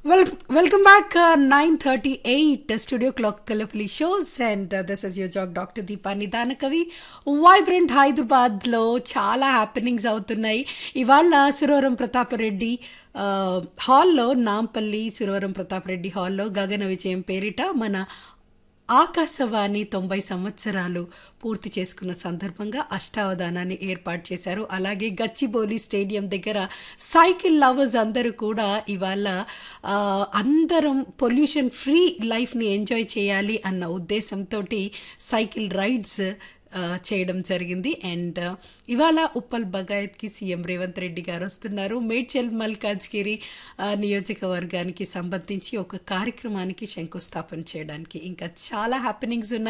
Well, welcome back. Uh, 9:38 uh, Studio Clock Kalafali shows, and uh, this is your jog Dr. Deepa Nidanakavi. Vibrant హైదరాబాద్లో చాలా happenings అవుతున్నాయి ఇవాళ సురవరం ప్రతాపరెడ్డి ఆ, హాల్లో నాంపల్లి సురవరం ప్రతాపరెడ్డి హాల్లో గగన విజయం పేరిట మన ఆకాశవాణి తొంభై సంవత్సరాలు పూర్తి చేసుకున్న సందర్భంగా అష్టావధానాన్ని ఏర్పాటు చేశారు అలాగే గచ్చిబౌలి స్టేడియం దగ్గర సైకిల్ లవర్స్ అందరూ కూడా ఇవాళ ఆ, అందరం పొల్యూషన్ ఫ్రీ లైఫ్ని ఎంజాయ్ చేయాలి అన్న ఉద్దేశంతో సైకిల్ రైడ్స్ ఆ, చేయడం జరిగింది అండ్ ఇవాళ ఉప్పల్ బగాయత్కి సీఎం రేవంత్ రెడ్డి గారు వస్తున్నారు మేడ్చల్ మల్కాజ్గిరి ఆ, నియోజకవర్గానికి సంబంధించి ఒక కార్యక్రమానికి శంకుస్థాపన చేయడానికి ఇంకా చాలా హ్యాపెనింగ్స్ ఉన్నాయి